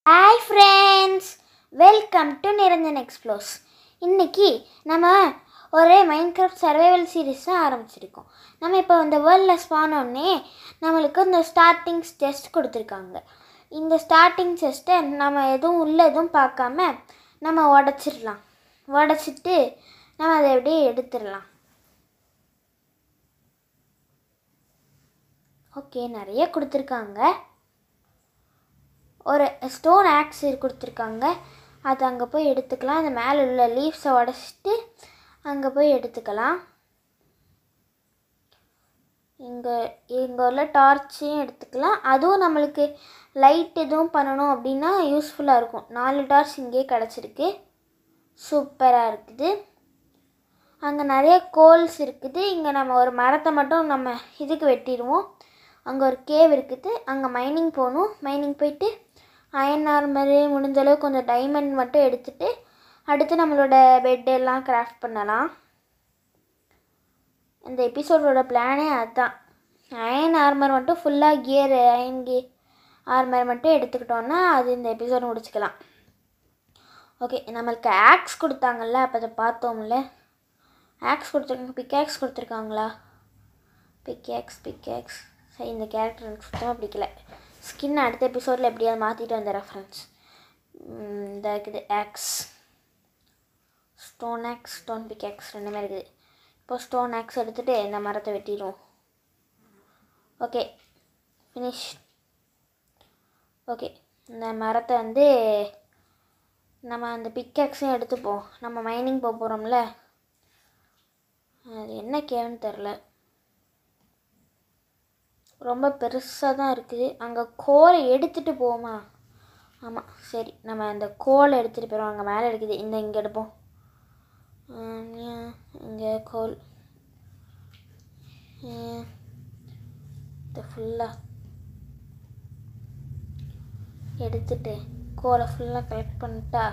Hi friends welcome to Niranjan explores இன்னைக்கு நம்ம ஒரு மைன்கிராஃப்ட் சர்வைவல் சீரிஸ் தான் ஆரம்பிச்சிருக்கோம் நம்ம இப்போ இந்த வேர்ல்டில் ஸ்பானோடனே நம்மளுக்கு இந்த ஸ்டார்டிங் டெஸ்ட் கொடுத்துருக்காங்க இந்த ஸ்டார்டிங் டெஸ்ட்டை நம்ம எதுவும் உள்ள எதுவும் பார்க்காம நம்ம உடச்சிடலாம் உடச்சிட்டு நம்ம அதை அப்படியே எடுத்துடலாம் ஓகே நிறைய கொடுத்துருக்காங்க ஒரு ஸ்டோன் ஆக்ஸ் கொடுத்துருக்காங்க அது அங்கே போய் எடுத்துக்கலாம் அந்த மேலே உள்ள லீவ்ஸை உடச்சிட்டு அங்கே போய் எடுத்துக்கலாம் இங்கே இங்கே உள்ள டார்ச்சையும் எடுத்துக்கலாம் அதுவும் நம்மளுக்கு லைட் எதுவும் பண்ணணும் அப்படின்னா யூஸ்ஃபுல்லாக இருக்கும் நாலு டார்ச் இங்கேயே கிடச்சிருக்கு சூப்பராக இருக்குது அங்கே நிறைய கோல்ஸ் இருக்குது இங்கே நம்ம ஒரு மரத்தை மட்டும் நம்ம இதுக்கு வெட்டிடுவோம் அங்கே ஒரு கேவ் இருக்குது அங்கே மைனிங் போகணும் மைனிங் போயிட்டு அயன் ஆர்மரு முடிஞ்ச அளவு கொஞ்சம் டைமண்ட் மட்டும் எடுத்துட்டு அடுத்து நம்மளோட பெட் எல்லாம் கிராஃப்ட் பண்ணலாம் இந்த எபிசோடோட பிளானே அதுதான் அயன் ஆர்மர் மட்டும் ஃபுல்லாக கியர் அயன் கே ஆர்மர் மட்டும் எடுத்துக்கிட்டோன்னா அது இந்த எபிசோட் முடிச்சுக்கலாம் ஓகே நம்மளுக்கு ஆக்ஸ் கொடுத்தாங்கல்ல அப்போ அதை பார்த்தோம்ல ஆக்ஸ் கொடுத்துருக்காங்க பிக் கொடுத்துருக்காங்களா பிக்கேக்ஸ் பிக்கேக்ஸ் சரி இந்த கேரக்டர் எனக்கு சுத்தமாக பிடிக்கல ஸ்கின் அடுத்த எபிசோடில் எப்படியாவது மாற்றிட்டு வந்த ரெஃபரன்ஸ் இந்த இருக்குது axe stone axe stone pickaxe ரெண்டுமே இருக்குது இப்போ ஸ்டோன் ஆக்ஸ் எடுத்துகிட்டு இந்த மரத்தை வெட்டிடுவோம் ஓகே ஃபினிஷ் ஓகே இந்த மரத்தை வந்து நம்ம அந்த பிக்காக்ஸையும் எடுத்துப்போம் நம்ம மைனிங் போக போகிறோம்ல அது என்ன கேவுன்னு தெரில ரொம்ப பெருசாக தான் இருக்குது அங்கே கோலை எடுத்துகிட்டு போவோமா ஆமாம் சரி நம்ம அந்த கோலை எடுத்துகிட்டு போயிடுவோம் அங்கே மேலே இருக்குது இந்த இங்கே எடுப்போம் இங்கே கோல் இது ஃபுல்லாக எடுத்துட்டு கோலை ஃபுல்லாக கலெக்ட் பண்ணிட்டா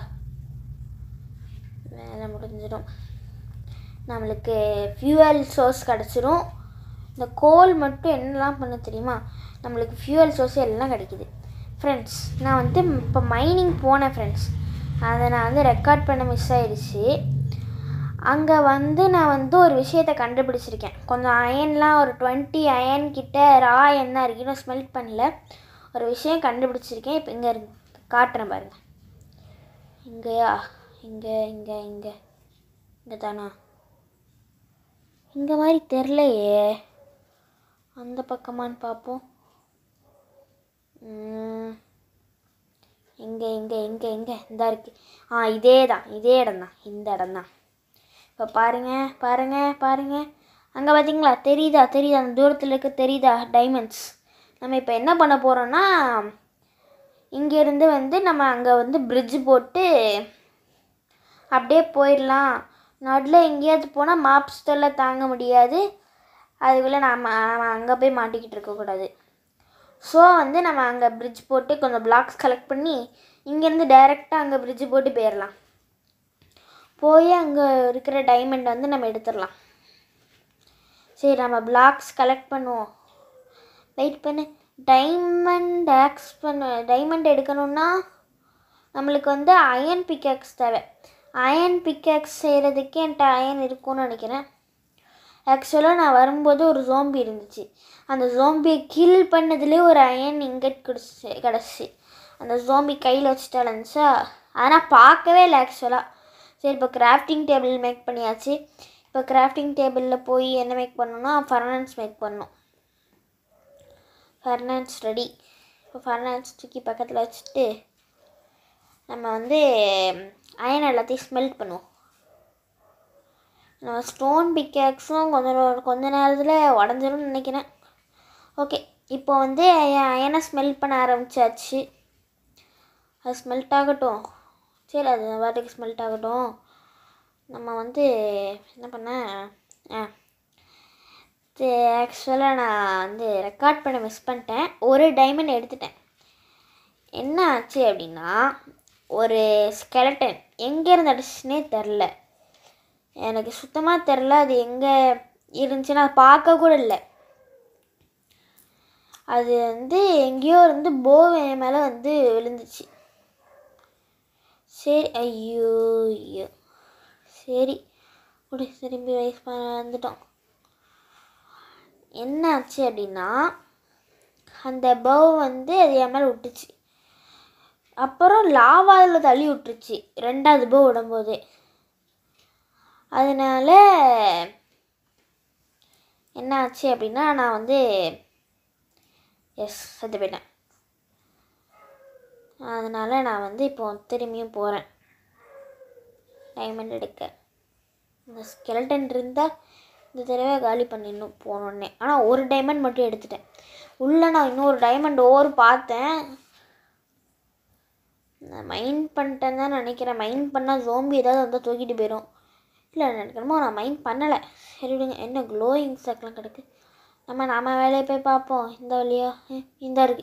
வேலை முடிஞ்சிடும் நம்மளுக்கு ஃபியூவல் சோர்ஸ் கிடச்சிரும் இந்த கோல் மட்டும் என்னெல்லாம் பண்ண தெரியுமா நம்மளுக்கு ஃபியூவல் சோர்ஸ் எல்லாம் கிடைக்குது ஃப்ரெண்ட்ஸ் நான் வந்து இப்போ மைனிங் போனேன் ஃப்ரெண்ட்ஸ் அதை நான் வந்து ரெக்கார்ட் பண்ண மிஸ் ஆயிடுச்சு அங்கே வந்து நான் வந்து ஒரு விஷயத்தை கண்டுபிடிச்சிருக்கேன் கொஞ்சம் அயன்லாம் ஒரு டுவெண்ட்டி அயன் கிட்ட ரா என்ன இருக்குன்னு ஸ்மெல்ட் பண்ணல ஒரு விஷயம் கண்டுபிடிச்சிருக்கேன் இப்போ இங்கே இருக்கு காட்டுறேன் பாருங்கள் இங்கேயா இங்கே இங்கே இங்கே இங்கே தானா இங்கே மாதிரி தெரிலையே அந்த பக்கமான்னு பார்ப்போம் எங்கே எங்கே எங்கே எங்கே இந்த இருக்கு ஆ இதே தான் இதே இடம் தான் இந்த இடம் தான் இப்போ பாருங்க பாருங்க பாருங்க அங்கே பார்த்தீங்களா தெரியுதா தெரியுதா அந்த தூரத்தில் இருக்க தெரியுதா டைமண்ட்ஸ் நம்ம இப்போ என்ன பண்ண போகிறோன்னா இங்கேருந்து வந்து நம்ம அங்கே வந்து பிரிட்ஜ் போட்டு அப்படியே போயிடலாம் நடுவில் எங்கேயாவது போனால் மாப்ஸ் தொல்லை தாங்க முடியாது அதுக்குள்ளே நம்ம நம்ம அங்கே போய் மாட்டிக்கிட்டு இருக்கக்கூடாது ஸோ வந்து நம்ம அங்கே பிரிட்ஜ் போட்டு கொஞ்சம் பிளாக்ஸ் கலெக்ட் பண்ணி இங்கேருந்து டைரெக்டாக அங்கே பிரிட்ஜ் போட்டு போயிடலாம் போய் அங்கே இருக்கிற டைமண்ட் வந்து நம்ம எடுத்துடலாம் சரி நம்ம பிளாக்ஸ் கலெக்ட் பண்ணுவோம் வெயிட் பண்ணு டைமண்ட் ஆக்ஸ் பண்ண டைமண்ட் எடுக்கணுன்னா நம்மளுக்கு வந்து அயன் பிக்காக்ஸ் தேவை அயன் பிக்காக்ஸ் செய்கிறதுக்கே என்கிட்ட அயன் இருக்கும்னு நினைக்கிறேன் ஆக்சுவலாக நான் வரும்போது ஒரு ஜோம்பி இருந்துச்சு அந்த ஜோம்பியை கில் பண்ணதுலேயே ஒரு அயன் இங்கட் கிடச்சி கிடச்சி அந்த ஜோம்பி கையில் வச்சுட்டு இருந்துச்சா ஆனால் பார்க்கவே இல்லை ஆக்சுவலாக சரி இப்போ கிராஃப்டிங் டேபிள் மேக் பண்ணியாச்சு இப்போ கிராஃப்டிங் டேபிளில் போய் என்ன மேக் பண்ணணும்னா ஃபர்னான்ஸ் மேக் பண்ணணும் ஃபர்னான்ஸ் ரெடி இப்போ ஃபர்னான்ஸ் தூக்கி பக்கத்தில் வச்சுட்டு நம்ம வந்து அயன் எல்லாத்தையும் ஸ்மெல்ட் பண்ணுவோம் நம்ம ஸ்டோன் பிக்கேக்ஸும் கொஞ்சம் கொஞ்ச நேரத்தில் உடஞ்சிரும்னு நினைக்கிறேன் ஓகே இப்போ வந்து அயனை ஸ்மெல் பண்ண ஆரம்பிச்சாச்சு அது ஸ்மெல்ட் ஆகட்டும் சரி அது வாட்டுக்கு ஸ்மெல்ட் ஆகட்டும் நம்ம வந்து என்ன பண்ணேன் ஆ ஆக்சுவலாக நான் வந்து ரெக்கார்ட் பண்ண மிஸ் பண்ணிட்டேன் ஒரு டைமண்ட் எடுத்துட்டேன் என்ன ஆச்சு அப்படின்னா ஒரு ஸ்கெலட்டன் எங்கேருந்து அடிச்சுனே தெரில எனக்கு சுத்தமாக தெரில அது எங்கே இருந்துச்சுன்னா பார்க்க கூட இல்லை அது வந்து எங்கேயோ இருந்து போவ மேலே வந்து விழுந்துச்சு சரி ஐயோ ஐயோ சரி விடு திரும்பி வயசு வந்துட்டோம் என்ன ஆச்சு அப்படின்னா அந்த பவ் வந்து அது என் மேலே விட்டுச்சு அப்புறம் லாவாவில் தள்ளி விட்டுருச்சு ரெண்டாவது பவ் விடும்போதே அதனால என்ன ஆச்சு அப்படின்னா நான் வந்து எஸ் செத்து போயிட்டேன் அதனால் நான் வந்து இப்போ திரும்பியும் போகிறேன் டைமண்ட் எடுக்க இந்த ஸ்கெலட்டன் இருந்தால் இந்த தடவை காலி பண்ணிடணும் போனோடனே ஆனால் ஒரு டைமண்ட் மட்டும் எடுத்துட்டேன் உள்ளே நான் இன்னொரு டைமண்ட் ஓவர் பார்த்தேன் நான் மைண்ட் பண்ணிட்டேன்னு தான் நினைக்கிறேன் மைண்ட் பண்ணால் ஜோம்பி ஏதாவது வந்து தூக்கிட்டு போயிடும் இல்லை நினைக்கணுமோ நான் மைண்ட் பண்ணலை சரி விடுங்க என்ன க்ளோயிங் சர்க்கிளாம் கிடக்கு நம்ம நாம வேலையை போய் பார்ப்போம் இந்த வழியா ம், இந்த இருக்கு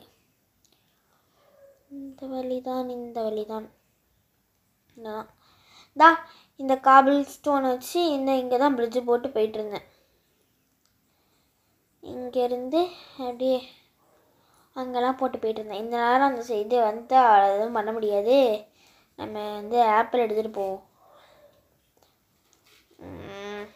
இந்த வழி தான் இந்த வழி தான் இதுதான். தா இந்த காபிள் ஸ்டோன் வச்சு இந்த இங்கே தான் பிரிட்ஜு போட்டு போயிட்டு இருந்தேன் இங்கேருந்து அப்படியே அங்கெல்லாம் போட்டு போயிட்டு இருந்தேன் இந்த நேரம் அந்த செய்தி வந்து எதுவும் பண்ண முடியாது நம்ம வந்து ஆப்பிள் எடுத்துகிட்டு போவோம் உம்.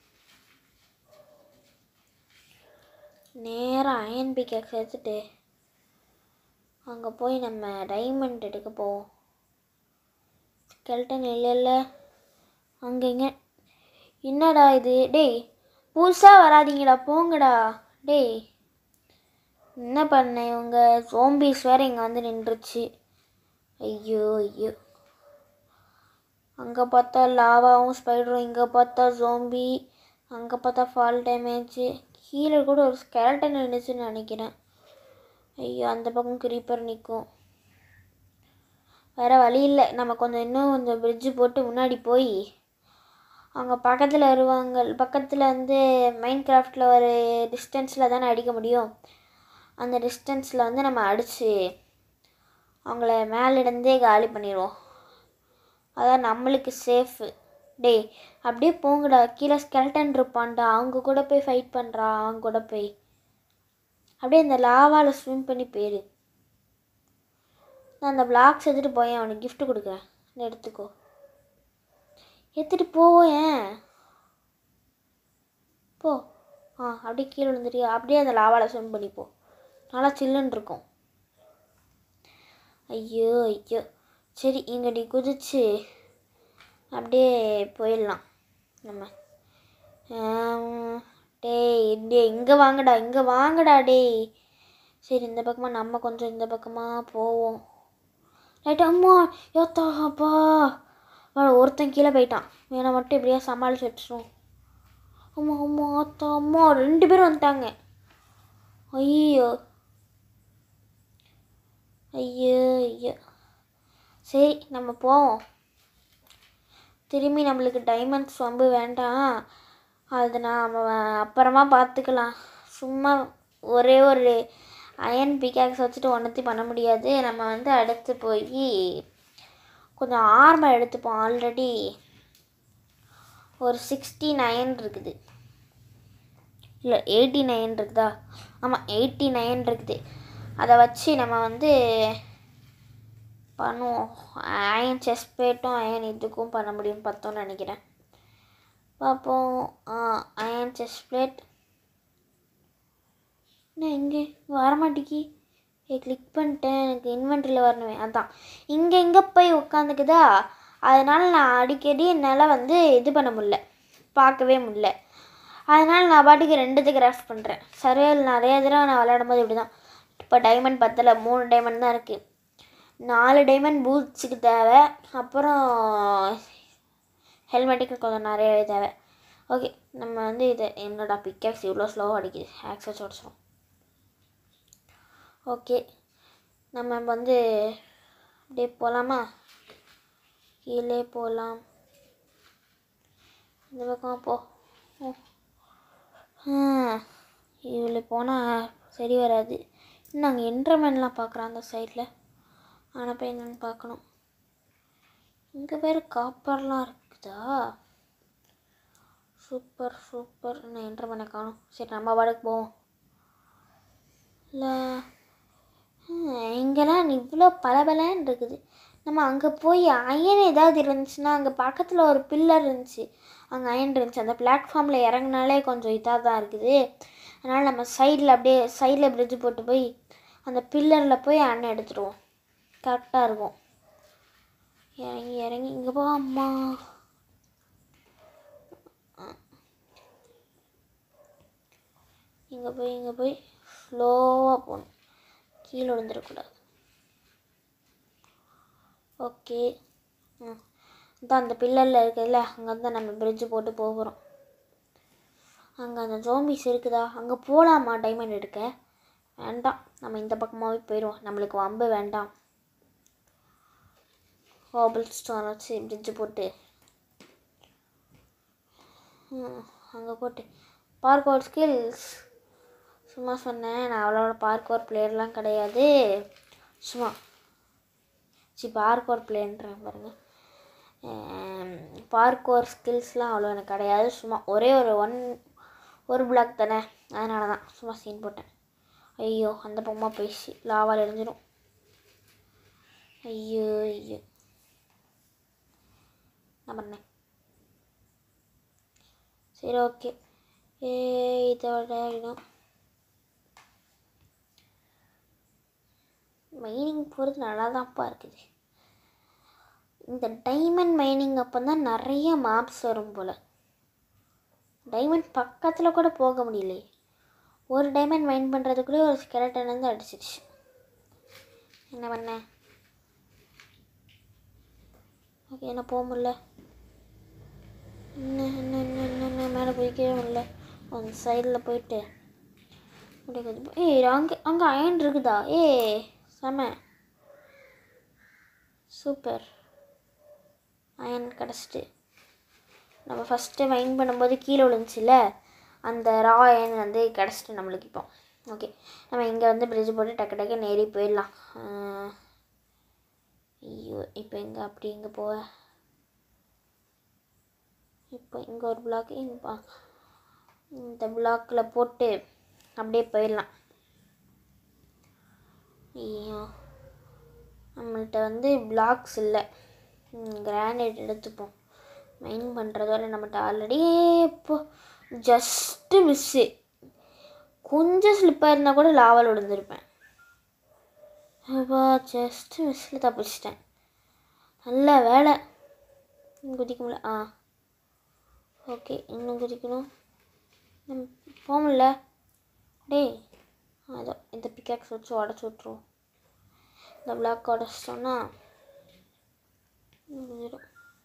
நேராக அயன் பிக்கெக்ஸ் எடுத்துட்டு அங்கே போய் நம்ம டைமண்ட் எடுக்க போவோம் ஸ்கெல்டன் இல்லைல்ல அங்கே இங்கே என்னடா இது டேய் புதுசாக வராதீங்கடா போங்கடா டேய் என்ன பண்ண இவங்க ஜோம்பிஸ் வேற இங்கே வந்து நின்றுச்சு ஐயோ ஐயோ அங்கே பார்த்தா லாவாவும் ஸ்பைடரும் இங்கே பார்த்தா ஜோம்பி அங்கே பார்த்தா ஃபால் டேமேஜ் கீழே கூட ஒரு ஸ்கெலட்டன் இருந்துச்சுன்னு நினைக்கிறேன் ஐயோ அந்த பக்கம் கிரீப்பர் நிற்கும் வேறு வழி இல்லை நம்ம கொஞ்சம் இன்னும் கொஞ்சம் பிரிட்ஜு போட்டு முன்னாடி போய் அவங்க பக்கத்தில் வருவாங்க பக்கத்தில் வந்து மைண்ட் கிராஃப்டில் ஒரு டிஸ்டன்ஸில் தானே அடிக்க முடியும் அந்த டிஸ்டன்ஸில் வந்து நம்ம அடித்து அவங்கள மேலிடந்தே காலி பண்ணிடுவோம் அதான் நம்மளுக்கு சேஃபு டேய் அப்படியே போங்கடா கீழே ஸ்கெல்டன் இருப்பான்டா அவங்க கூட போய் ஃபைட் பண்ணுறா அவங்க கூட போய் அப்படியே இந்த லாவாவில் ஸ்விம் பண்ணி போயிரு நான் அந்த பிளாக்ஸ் எடுத்துகிட்டு போயேன் அவனுக்கு gift கொடுக்குறேன் இதை எடுத்துக்கோ எடுத்துகிட்டு போயேன் போ ஆ அப்படியே கீழே விழுந்துட்டியா அப்படியே அந்த லாவாவில் ஸ்விம் பண்ணி போ நல்லா சில்லுன்னு இருக்கும் ஐயோ ஐயோ சரி இங்கடி குதிச்சு அப்படியே போயிடலாம் நம்ம ஆம், டேய் டேய் இங்கே வாங்கடா இங்கே வாங்கடா டேய் சரி இந்த பக்கமாக நம்ம கொஞ்சம் இந்த பக்கமாக போவோம் ரைட் அம்மா யோத்தா அப்பா அவன் ஒருத்தன் கீழே போயிட்டான் வேணா மட்டும் இப்படியா சமாளிச்சு வச்சிரும் அம்மா அம்மா ஆத்தா அம்மா ரெண்டு பேரும் வந்துட்டாங்க ஐயோ ஐயோ ஐயோ சரி நம்ம போவோம் திரும்பி நம்மளுக்கு டைமண்ட் சொம்பு வேண்டாம் அது நாம் அப்புறமா பார்த்துக்கலாம் சும்மா ஒரே ஒரு அயன் பிகாக்ஸ் வச்சுட்டு ஒன்றத்தையும் பண்ண முடியாது நம்ம வந்து அடுத்து போய் கொஞ்சம் ஆர்மர் எடுத்துப்போம் ஆல்ரெடி ஒரு சிக்ஸ்டி நைன் இருக்குது இல்லை எயிட்டி நைன் இருக்குதா ஆமாம் எயிட்டி நைன் இருக்குது அதை வச்சு நம்ம வந்து பண்ணுவோம் அயன் செஸ்ட் பிளேட்டும் அயன் இதுக்கும் பண்ண முடியும்னு பார்த்தோம்னு நினைக்கிறேன் பார்ப்போம் அயன் செஸ்ட் பிளேட் என்ன இங்கே வரமாட்டேக்கி ஏ கிளிக் பண்ணிட்டேன் எனக்கு இன்வென்ட்ரியில் வரணுமே அதான் இங்கே இங்கே போய் உட்காந்துக்குதா அதனால் நான் அடிக்கடி என்னால் வந்து இது பண்ண முடில பார்க்கவே முடில அதனால் நான் பாட்டுக்கு ரெண்டுத்துக்கு கிராஃப்ட் பண்ணுறேன் சர்வேல் நிறைய தடவை நான் விளையாடும் போது இப்படி தான் இப்போ டைமண்ட் பத்தலை மூணு டைமண்ட் தான் இருக்குது நாலு டைமண்ட் பூட்ஸுக்கு தேவை அப்புறம் ஹெல்மெட்டுக்கு கொஞ்சம் நிறையவே தேவை ஓகே நம்ம வந்து இது என்னடா பிக்கேக்ஸ் இவ்வளோ ஸ்லோவாக அடிக்குது ஆக்சஸ் உடச்சிரும் ஓகே நம்ம வந்து அப்படியே போகலாமா கீழே போகலாம் இந்த பக்கம் போ இவ்வளோ போனால் சரி வராது இன்னும் அங்கே என்ட்ரமென்ட்லாம் பார்க்குறோம் அந்த சைடில் ஆனால் போய் என்னென்னு பார்க்கணும் இங்கே வேறு காப்பர்லாம் இருக்குதா சூப்பர் சூப்பர் இன்னும் என்ட்ரமென்னை காணும் சரி நம்ம பாட்டுக்கு போவோம் இல்லை ஹம், இங்கெல்லாம் இவ்வளோ பளபளன்னு இருக்குது நம்ம அங்கே போய் அயன் ஏதாவது இருந்துச்சுன்னா அங்கே பக்கத்தில் ஒரு பில்லர் இருந்துச்சு அங்கே அயன் இருந்துச்சு அந்த பிளாட்ஃபார்மில் இறங்குனாலே கொஞ்சம் இதாக தான் இருக்குது அதனால் நம்ம சைடில் அப்படியே சைடில் பிரிட்ஜ் போட்டு போய் அந்த பில்லரில் போய் அண்ணன் எடுத்துருவோம் கரெக்டாக இருக்கும் இறங்கி இறங்கி இங்கே போ அம்மா இங்கே போய் இங்கே போய் ஸ்லோவாக போகணும் கீழே விழுந்துடக்கூடாது ஓகே ம் இதான் அந்த பில்லரில் இருக்குதுல்ல அங்கே தான் நம்ம பிரிட்ஜு போட்டு போகிறோம் அங்கே அந்த ஜோம்பிஸ் இருக்குதா அங்கே போகலாமா டைமண்ட் எடுக்க வேண்டாம் நம்ம இந்த பக்கமாகவே போயிடுவோம் நம்மளுக்கு வம்பு வேண்டாம் ஹோபிள் ஸ்டோன் வச்சு பிரிட்ஜு போட்டு அங்கே போட்டு பார்க்கோர் ஸ்கில்ஸ் சும்மா சொன்னேன் நான் அவ்வளோட பார்க்கோர் பிளேயர்லாம் கிடையாது சும்மா சி பார்க்கோர் பிளேன்றேன் பாருங்க பார்க்கோர் ஸ்கில்ஸ்லாம் அவ்வளோ எனக்கு கிடையாது சும்மா ஒரே ஒரு ஒன் ஒரு பிளாக் தானே அதனால தான் சும்மா சீன் போட்டேன் ஐயோ அந்த பக்கமாக போயிடுச்சு லாவால் எரிஞ்சிடும் ஐயோ ஐயோ நான் பண்ணேன் சரி ஓகே ஏ இதோட இன்னும் மைனிங் போகிறது நல்லா தான்ப்பா இருக்குது இந்த டைமண்ட் மைனிங் அப்போ தான் நிறைய மாப்ஸ் வரும் போல் டைமண்ட் பக்கத்தில் கூட போக முடியலையே ஒரு டைமண்ட் மைன் பண்ணுறதுக்குள்ளே ஒரு ஸ்கெலட்டன் வந்து அடிச்சிடுச்சு என்ன பண்ணேன் ஓகே என்ன போக முடியல இன்னும் இன்னும் இன்னும் இன்னும் இன்னும் மேலே போய்க்கவே முடியல அந்த சைடில் போயிட்டு அப்படியே கொஞ்சம் போ- ஏய் அங்கே அங்கே அயன் இருக்குதா ஏ செம சூப்பர் அயன் கிடச்சிட்டு நம்ம ஃபஸ்ட்டு மைன் பண்ணும்போது கீழே விழுந்துச்சுல அந்த ரா அயன் வந்து கிடச்சிட்டு நம்மளுக்கு இப்போ ஓகே நம்ம இங்கே வந்து பிரிட்ஜ் போட்டு டக்கு டக்கு நேரி போயிடலாம் ஆஹ், ஐயோ இப்போ எங்கே அப்படி இங்கே போக இப்போ இங்கே ஒரு பிளாக் இங்கே இந்த பிளாக்கில் போட்டு அப்படியே போயிடலாம் ஐயோ நம்மள்ட்ட வந்து பிளாக்ஸ் இல்லை கிரானைட் எடுத்துப்போம் மைன் பண்ணுறதோட நம்மகிட்ட ஆல்ரெடி இப்போ ஜஸ்ட்டு மிஸ்ஸு கொஞ்சம் ஸ்லிப்பாக இருந்தால் கூட லாவல் விழுந்திருப்பேன் அப்பா ஜஸ்ட்டு மிஸ்ஸில் தப்பிச்சிட்டேன் நல்ல வேலை இன்னும் குதிக்க முடியல ஆ ஓகே இன்னும் குதிக்கணும் நம்ம போக முடியல டேய் அதோ இந்த பிக்காக்ஸ் வச்சு உடச்சி விட்ருவோம் இந்த பிளாக் உடச்சிட்டோன்னா முடிஞ்சிடும்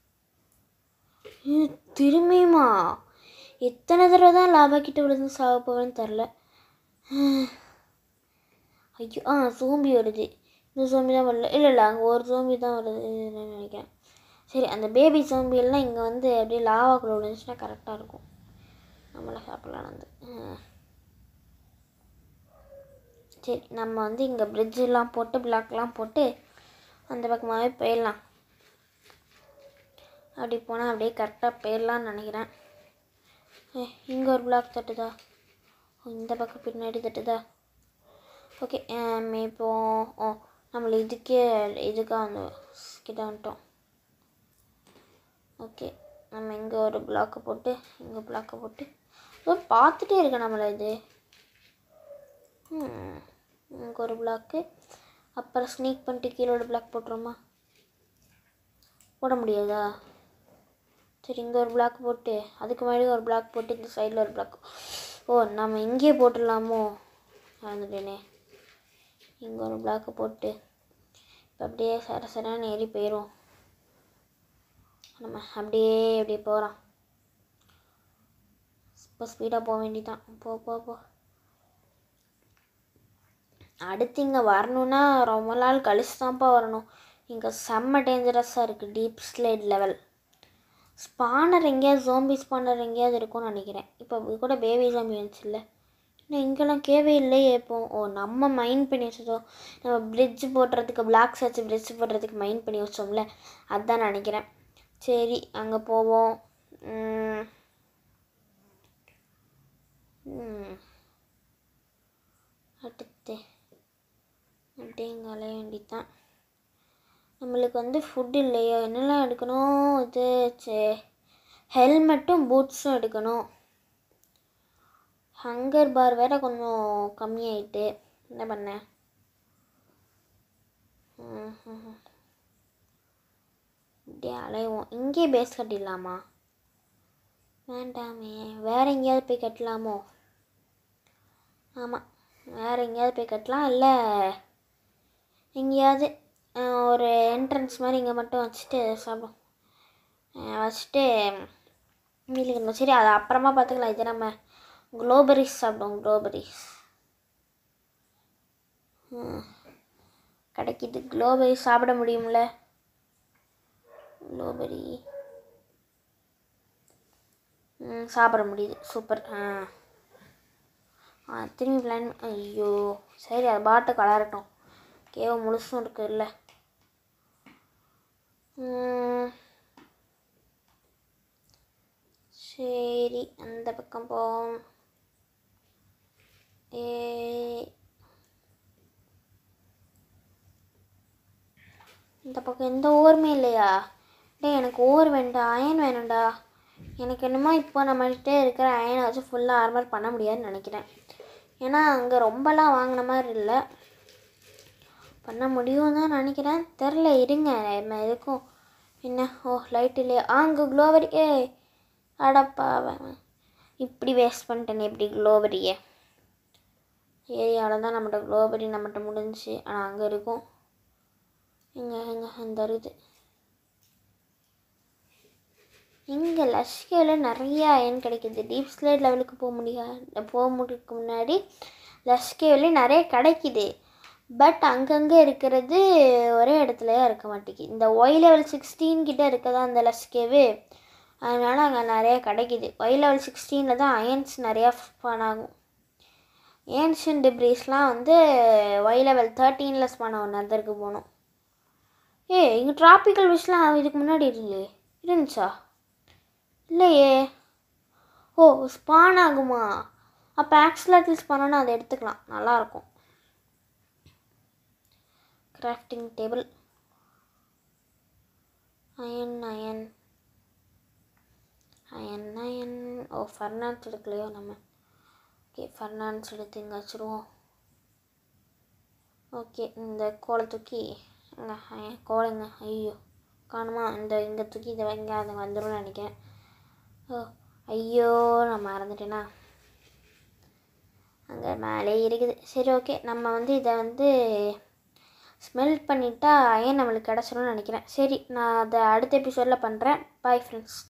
ஏய், திரும்பியுமா எத்தனை தடவை தான் லாபா கிட்ட விழுந்து சாக போவேன்னு தெரில ஐயோ ஆ சோம்பி வருது இந்த சோம்பி தான் வரல இல்லை இல்லை அங்கே ஒரு சோம்பி தான் வருதுன்னு நினைக்கிறேன் சரி அந்த பேபி சோம்பி எல்லாம் இங்கே வந்து அப்படியே லாவாக்குள்ள விழுந்துச்சுன்னா கரெக்டாக இருக்கும் நம்மளை சாப்பிடலாம் வந்து ம். சரி நம்ம வந்து இங்கே பிரிட்ஜெல்லாம் போட்டு பிளாக்லாம் போட்டு அந்த பக்கமாகவே போயிடலாம் அப்படி போனால் அப்படியே கரெக்டாக போயிடலான்னு நினைக்கிறேன் ஏ இங்கே ஒரு பிளாக் தட்டுதா ஓ, இந்த பக்கம் பின்னாடி தட்டுதா ஓகே இப்போ ஓ நம்மளை இதுக்கே இதுக்காக வந்து கிட்ட வந்துட்டோம் ஓகே நம்ம இங்கே ஒரு பிளாக்கை போட்டு இங்கே பிளாக்கை போட்டு ஓ பார்த்துட்டே இருக்கேன் நம்மளை இது ம், இங்கே ஒரு பிளாக்கு அப்புறம் ஸ்னீக் பண்ணிட்டு கீழே ஒரு பிளாக் போட்டுருமா போட முடியாதா சரி இங்கே ஒரு பிளாக் போட்டு அதுக்கு முன்னாடி ஒரு பிளாக் போட்டு இந்த சைடில் ஒரு பிளாக் ஓ நம்ம இங்கேயே போட்டுடலாமோ மறந்துட்டேனே இங்கே ஒரு பிளாக்கை போட்டு இப்போ அப்படியே சர சரன்னு ஏறி போயிடும் நம்ம அப்படியே அப்படியே போகிறோம் இப்போ ஸ்பீடாக போக வேண்டியதான் போ போ போ அடுத்து இங்கே வரணும்னா ரொம்ப நாள் கழிச்சு தான்ப்பா வரணும் இங்கே செம்ம டேஞ்சரஸாக இருக்குது டீப் ஸ்லைட் லெவல் ஸ்பானர் எங்கேயாவது ஜோம்பி ஸ்பானர் எங்கேயாவது இருக்கும்னு நினைக்கிறேன் இப்போ இது கூட பேபி ஜோம்பி வந்துச்சுல்ல இன்னும் இங்கெல்லாம் கேவே இல்லையே இப்போ ஓ நம்ம மைண்ட் பண்ணி வச்சதோம் நம்ம பிரிட்ஜ் போடுறதுக்கு பிளாக்ஸ் வச்சு பிரிட்ஜ் போடுறதுக்கு மைண்ட் பண்ணி வச்சோம்ல அதான் நினைக்கிறேன் சரி அங்கே போவோம் ம். ம். அடுத்து அப்படியே இங்கே அலைய வேண்டியதுதான் நம்மளுக்கு வந்து ஃபுட் இல்லையா என்னெல்லாம் எடுக்கணும் இது ஹெல்மெட்டும் பூட்ஸும் எடுக்கணும் ஹங்கர் பார் வேற கொஞ்சம் கம்மியாயிட்டு என்ன பண்ணேன் ம், ம், ம். இப்படியே அலைவோம் இங்கே பேஸ் கட்டிடலாமா வேண்டாமே வேற எங்கேயாவது போய் கட்டலாமோ ஆமாம் வேற எங்கேயாவது போய் கட்டலாம் இல்லை எங்கேயாவது அஹ், ஒரு என்ட்ரன்ஸ் மாதிரி இங்கே மட்டும் வச்சுட்டு சாப்பிடும் அஹ், வச்சுட்டு வீட்டுக்கு இருந்தோம் சரி அதை அப்புறமா பார்த்துக்கலாம் இது நம்ம குளோபரிஸ் சாப்பிடுவோம் குளோபரிஸ் கிடைக்கிது குளோபரி சாப்பிட முடியும்ல குளோபரி ம் சாப்பிட முடியுது சூப்பர் ஆ ஆ திரும்பி பிளான் ஐயோ சரி அது பாட்டு கலரட்டும் கேவ முழுசும் இருக்குல்ல ம், சரி அந்த பக்கம் போவோம் ஏ இந்த பக்கம் எந்த ஓருமே இல்லையா டேய் எனக்கு ஓர் வேண்டாம் அயன் வேணும்டா எனக்கு என்னமோ இப்போ நம்மகிட்ட இருக்கிற அயனை வச்சு ஃபுல்லாக ஆர்மர் பண்ண முடியாதுன்னு நினைக்கிறேன் ஏன்னா அங்கே ரொம்பலாம் வாங்கின மாதிரி இல்லை பண்ண முடியும் தான் நினைக்கிறேன் தெரில இருங்க நம்ம எதுக்கும் என்ன ஓ லைட் இல்லையா ஆ அங்கே க்ளோவரி ஏ அடப்பா அவன். இப்படி வேஸ்ட் பண்ணிட்டேனே இப்படி க்ளோவரியை ஏரியாவில் தான் நம்மகிட்ட க்ளோபரி நம்மகிட்ட முடிஞ்சுச்சு ஆனால் அங்கே இருக்கும் எங்க எங்க அந்த இருக்குது இங்கே லஷ்கேவில் நிறைய அயன் கிடைக்குது டீப் ஸ்லேட் லெவலுக்கு போக முடியாது போக முடியக்கு முன்னாடி லஷ்கேவில் நிறைய கிடைக்குது பட் அங்கங்கே இருக்கிறது ஒரே இடத்துலயே இருக்க மாட்டேங்குது இந்த ஒய் லெவல் சிக்ஸ்டீன் கிட்ட இருக்கதா அந்த லஷ்கேவு அதனால் அங்கே நிறைய கிடைக்குது ஒய் லெவல் சிக்ஸ்டீனில் தான் அயன்ஸ் நிறையா ஸ்பான் ஆகும் ஏன்ஷியன் டிப்ரீஸ்லாம் வந்து ஒய் லெவல் தேர்ட்டீனில் ஸ்பான் ஆகும் நெதருக்கு போகணும் ஏய் இங்கே டிராபிக்கல் விஷலாம் இதுக்கு முன்னாடி இல்லையே இருந்துச்சா இல்லையே ஓ ஸ்பான் ஆகுமா அப்போ ஆக்சிலேட்டில் ஸ்பான் ஆனால் அதை எடுத்துக்கலாம் நல்லாயிருக்கும் crafting table iron iron iron iron oh furnace எடுக்கலையோ நம்ம ஓகே ஃபர்னான்ஸ் எடுத்து இங்கே வச்சுருவோம் ஓகே இந்த கோலை தூக்கி இங்கே அயன் கோலைங்க ஐயோ காணுமா இந்த இங்கே தூக்கி இதை வைங்க அது வந்துடும் நினைக்கிறேன் ஓ ஐயோ நான் மறந்துட்டேனா அங்கே மேலே இருக்குது சரி ஓகே நம்ம வந்து இதை வந்து ஸ்மெல் பண்ணிட்டா அயன் நம்மளுக்கு கிடச்சிரும்னு நினைக்கிறேன் சரி நான் அதை அடுத்த எபிசோடில் பண்ணுறேன் பாய் ஃப்ரெண்ட்ஸ்